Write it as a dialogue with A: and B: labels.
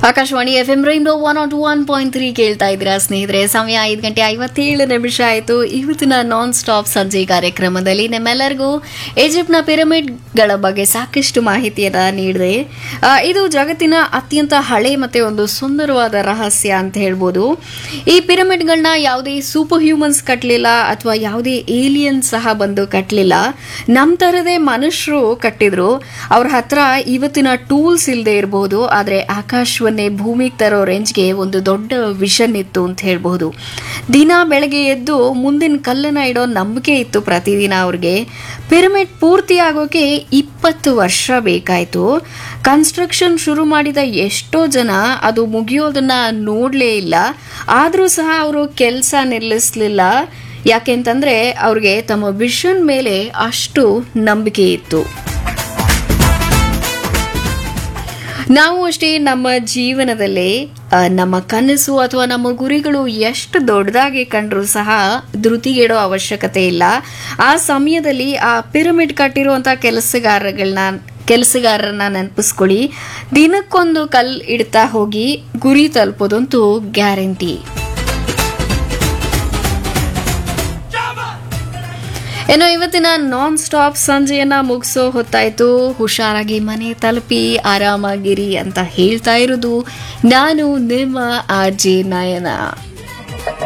A: Akashvani F M rainbow one naught one point three ಕೇಳ್ತಾ ಇದ್ದೀರಾ ಸ್ನೇಹಿತರೆ ಸಮಯ ಐದು ಗಂಟೆ ಐವತ್ತೇಳು ನಿಮಿಷ ಆಯಿತು ಇವತ್ತಿನ ನಾನ್ ಸ್ಟಾಪ್ ಸಂಜೆ ಕಾರ್ಯಕ್ರಮದಲ್ಲಿ ನಿಮ್ಮೆಲ್ಲರಿಗೂ ಈಜಿಪ್ಟ್ನ ಪಿರಮಿಡ್ಗಳ ಬಗ್ಗೆ ಸಾಕಷ್ಟು ಮಾಹಿತಿಯನ್ನು ನೀಡಿದೆ ಆ, ಇದು ಜಗತ್ತಿನ ಅತ್ಯಂತ ಹಳೆ ಮತ್ತೆ ಒಂದು ಸುಂದರವಾದ ರಹಸ್ಯ ಅಂತ ಹೇಳ್ಬೋದು ಈ ಪಿರಮಿಡ್ಗಳನ್ನ ಯಾವುದೇ ಸೂಪರ್ ಹ್ಯೂಮನ್ಸ್ ಕಟ್ಟಲಿಲ್ಲ ಅಥವಾ ಯಾವುದೇ ಏಲಿಯನ್ ಸಹ ಬಂದು ಕಟ್ಟಲಿಲ್ಲ ನಮ್ಮ ಥರದೇ ಮನುಷ್ಯರು ಕಟ್ಟಿದ್ರು ಅವ್ರ ಹತ್ರ ಇವತ್ತಿನ ಟೂಲ್ಸ್ ಇಲ್ಲದೆ ಇರಬಹುದು ಆದರೆ ಆಕಾಶವನ್ನೇ ಭೂಮಿಗೆ ತರೋ ರೇಂಜ್ಗೆ ಒಂದು ದೊಡ್ಡ ವಿಷನ್ ಇತ್ತು ಅಂತ ಹೇಳ್ಬಹುದು ದಿನ ಬೆಳಗ್ಗೆ ಎದ್ದು ಮುಂದಿನ ಕಲ್ಲನ್ನ ಇಡೋ ನಂಬಿಕೆ ಇತ್ತು ಪ್ರತಿದಿನ ಅವ್ರಿಗೆ ಪಿರಮಿಡ್ ಪೂರ್ತಿ ಆಗೋಕೆ ಇಪ್ಪತ್ತು ವರ್ಷ ಬೇಕಾಯಿತು ಕನ್ಸ್ಟ್ರಕ್ಷನ್ ಶುರು ಮಾಡಿದ ಎಷ್ಟೋ ಜನ ಅದು ಮುಗಿಯೋದನ್ನ ನೋಡಲೇ ಇಲ್ಲ ಆದರೂ ಸಹ ಅವರು ಕೆಲಸ ನಿಲ್ಲಿಸಲಿಲ್ಲ ಯಾಕೆಂತಂದ್ರೆ ಅವ್ರಿಗೆ ತಮ್ಮ ವಿಷನ್ ಮೇಲೆ ಅಷ್ಟು ನಂಬಿಕೆ ಇತ್ತು ನಾವು ಅಷ್ಟೇ ನಮ್ಮ ಜೀವನದಲ್ಲಿ ಆ, ನಮ್ಮ ಕನಸು ಅಥವಾ ನಮ್ಮ ಗುರಿಗಳು ಎಷ್ಟು ದೊಡ್ಡದಾಗಿ ಕಂಡ್ರೂ ಸಹ ಧೃತಿಗೆಡೋ ಅವಶ್ಯಕತೆ ಇಲ್ಲ ಆ ಸಮಯದಲ್ಲಿ ಆ ಪಿರಮಿಡ್ ಕಟ್ಟಿರುವಂಥ ಕೆಲಸಗಾರಗಳನ್ನ ಕೆಲಸಗಾರರನ್ನ ನೆನಪಿಸ್ಕೊಳ್ಳಿ ದಿನಕ್ಕೊಂದು ಕಲ್ ಇಡ್ತಾ ಹೋಗಿ ಗುರಿ ತಲುಪೋದಂತೂ ಗ್ಯಾರಂಟಿ ಏನೋ ಇವತ್ತಿನ ನಾನ್ ಸ್ಟಾಪ್ ಸಂಜೆಯನ್ನ ಮುಗಿಸೋ ಹೊತ್ತಾಯ್ತು ಹುಷಾರಾಗಿ ಮನೆ ತಲುಪಿ ಆರಾಮಾಗಿರಿ ಅಂತ ಹೇಳ್ತಾ ಇರೋದು ನಾನು ನಿಮ್ಮ ಆರ್ ಜೆ ನಯನ